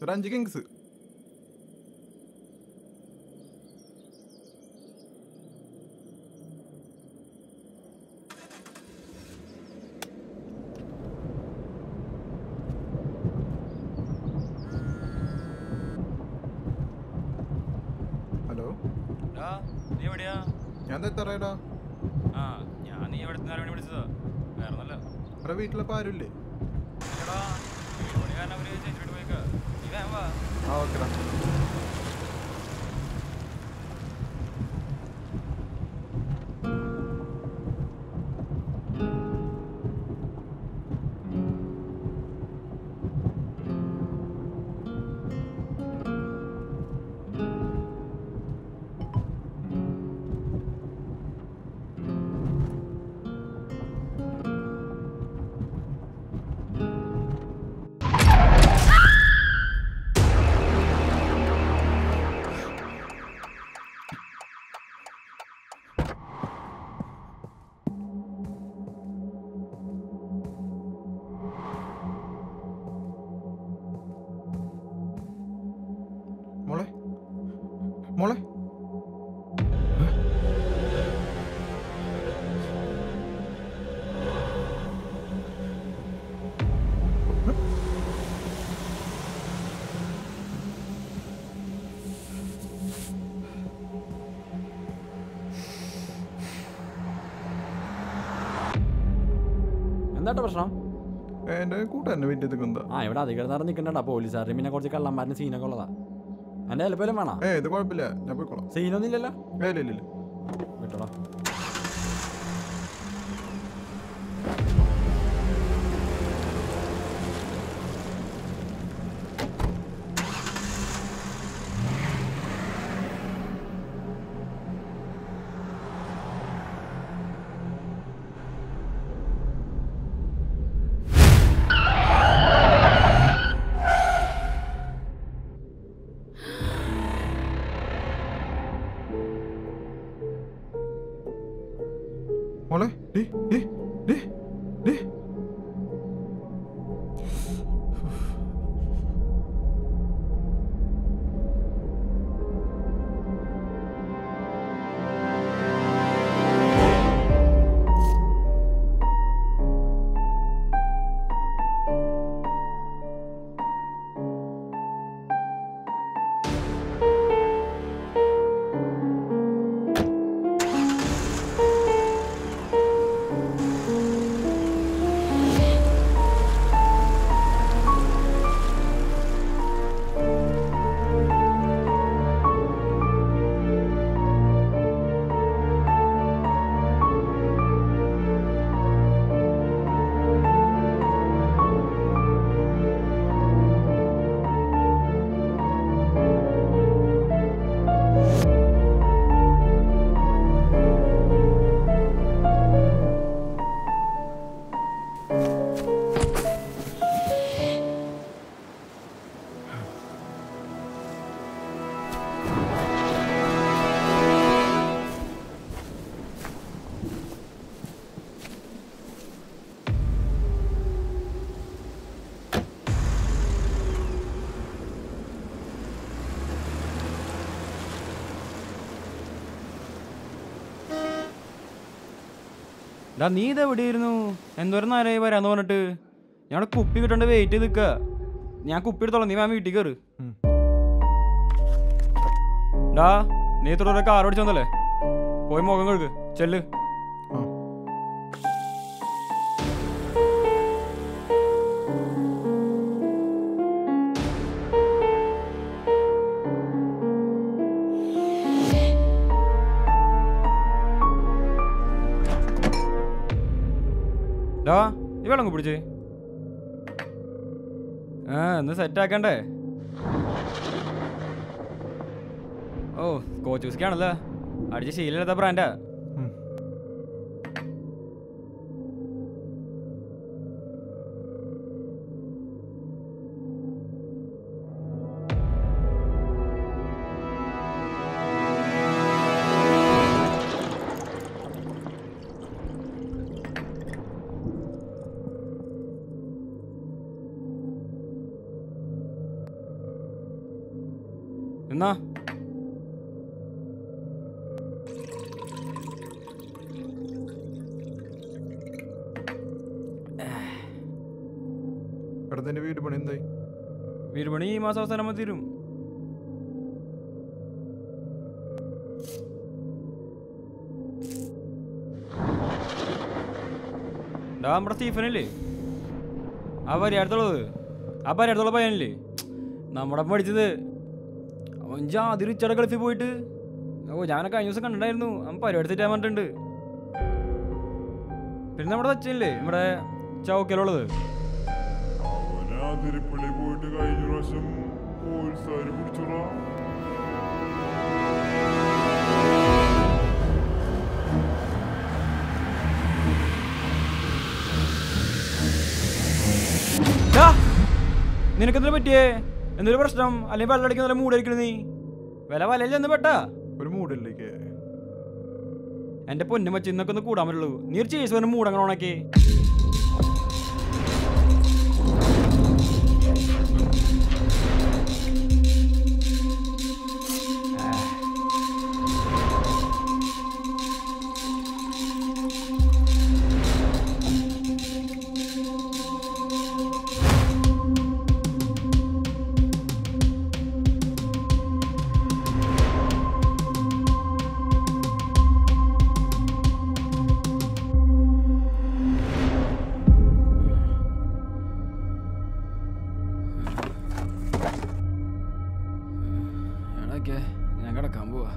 ഒരു അഞ്ച് Kings hello എടാ, നീ എവിടെയാ ഞാൻ എത്തറയടാ ആ ഞാൻ നീ എവിടെ നാല് മണി വിളിച്ചതാ വേറെ നല്ല എടാ വീട്ടിലപ്പോൾ ആരുമില്ലേ എടാ ഏഴ് മണി കാരണം അവര് ചേച്ചിട്ട് പോയിക്കാ നീ വേഗം വാ ആ ഓക്കെടാ മോളെ മോളെ എന്താട്ടോ പ്രശ്നം എൻ്റെ കൂട്ടുകാരൻ്റെ വീട്ടിൽ നിൽക്കുന്നതാ ആ ഇവിടെ അധികം നേരം നിൽക്കണ്ട പോലീസുകാരുടെ പിന്നെ കുറച്ച് കള്ളന്മാരുടെ സീനൊക്കെ ഉള്ളതാ എൻ്റെ ഹെൽപ്പേലും വേണം ഏ ഇത് കുഴപ്പമില്ല ഞാൻ പോയിക്കോളാം സീനൊന്നും ഇല്ലല്ലോ ഏ ഇല്ല ഇല്ല ഇല്ല വിട്ടോടാ മോളെ ഡേ ഡേ ഡേ ഡേ എടാ നീ ഇത് എവിടെയായിരുന്നു എന്തോരം നേരമായി വരാന്ന് പറഞ്ഞിട്ട് ഞങ്ങളുടെ കുപ്പി കിട്ടേണ്ട വെയിറ്റ് ചെയ്ത് നിൽക്കുക ഞാൻ കുപ്പി എടുത്തോളാം നീ മാം വീട്ടിൽ കയറ് ഉം. ഡാ നീ ഇത്ര കാർ ഓടിച്ചോന്നല്ലേ പോയി മുഖം കഴുകു ചെല്ല് ആ ഡാ ഈ വെള്ളം കുപ്പിടിച്ച് ആ ഒന്ന് സെറ്റ് ആക്കണ്ടേ ഓ കോച്ചൂസിക്കാണല്ലോ അടിച്ച് ശീലമില്ലാത്ത ബ്രാൻഡാ ഉം. എന്നാ എടാ നിന്റെ വീട് പണി എന്തായി വീട് പണി ഈ മാസം അവസാനം ആകുമ്പോൾ തീരും ഡാ നമ്മുടെ സ്റ്റീഫനല്ലേ ആ പരിഹാരത്തുള്ളത് ആ പരിഹാരത്തുള്ള പയ്യനല്ലേ നമ്മുടെ ഒപ്പം പഠിച്ചത് അവൻ ജാതി റിച്ചയുടെ ഗൾഫിൽ പോയിട്ട് ഓ ഞാനൊക്കെ കഴിഞ്ഞ ദിവസം കണ്ടിട്ടുണ്ടായിരുന്നു അവൻ പരിപാടി തെറ്റാൻ പറഞ്ഞിട്ടുണ്ട് പിന്നെ നമ്മുടെ സച്ചിനില്ലേ നമ്മുടെ ചൗക്കലുള്ളത് അവനെ അതിരപ്പള്ളി പോയിട്ട് കഴിഞ്ഞ പ്രാവശ്യം പോലീസുകാര് പിടിച്ചോളാ ഡാ, നിനക്കെന്തിനാ പറ്റിയേ എന്തൊരു പ്രശ്നം അല്ലെങ്കിൽ വെള്ളം അടിക്കുന്ന നല്ല മൂടായിരിക്കണം നീ വില വലയിൽ ചെന്ന് പെട്ടാ ഒരു മൂടിലേക്ക് എന്റെ പൊന്നു മച്ചി ഇന്നൊക്കെ ഒന്ന് കൂടാൻ പറ്റുള്ളൂ നീ ഒരു ചേസ് വന്ന് മൂടങ്ങനെ ഉണക്കി എടക്കെ ഞാൻ കിടക്കാൻ പോവാ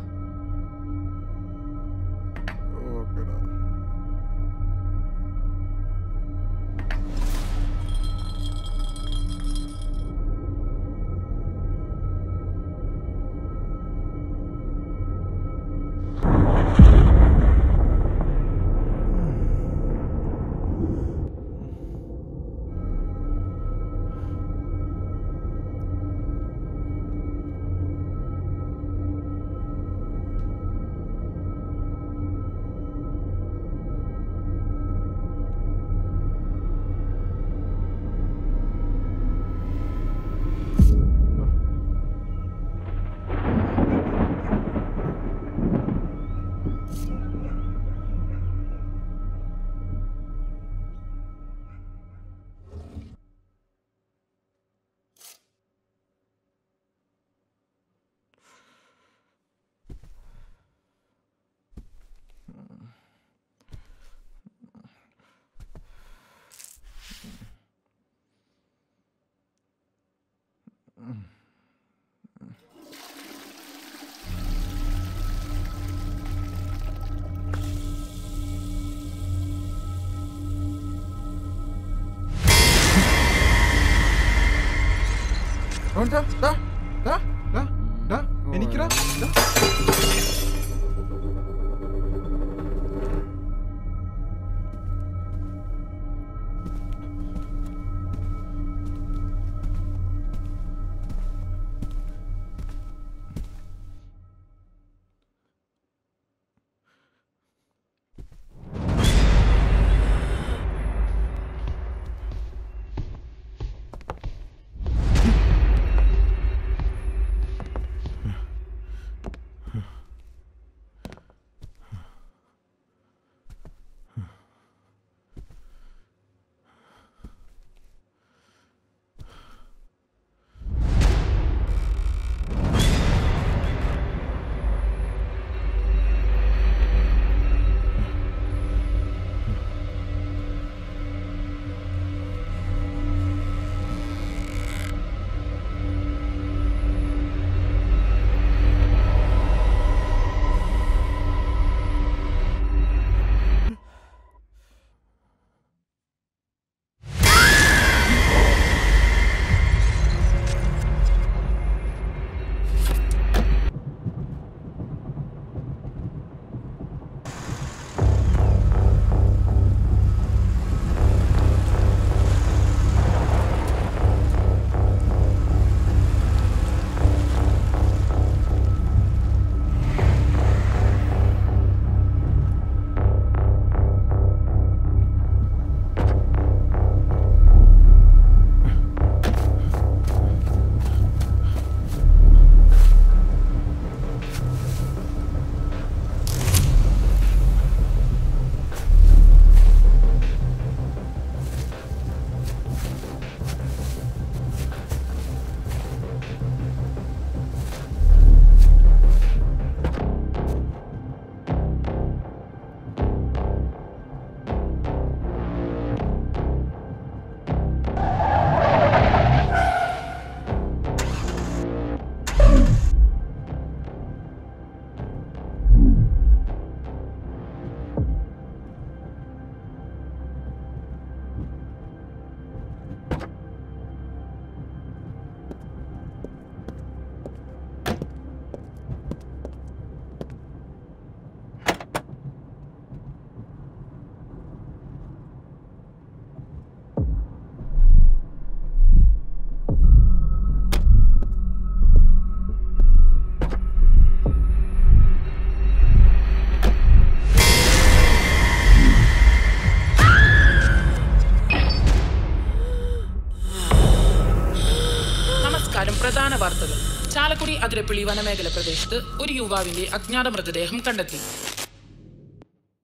ഓക്കെടാ അവൻ ദാ, ദാ, ദാ, ദാ, ദാ, എനിക്കിടാ ദാ. അതിരപ്പള്ളി വനമേഖല പ്രദേശത്ത് ഒരു യുവാവിന്റെ അജ്ഞാത മൃതദേഹം കണ്ടെത്തി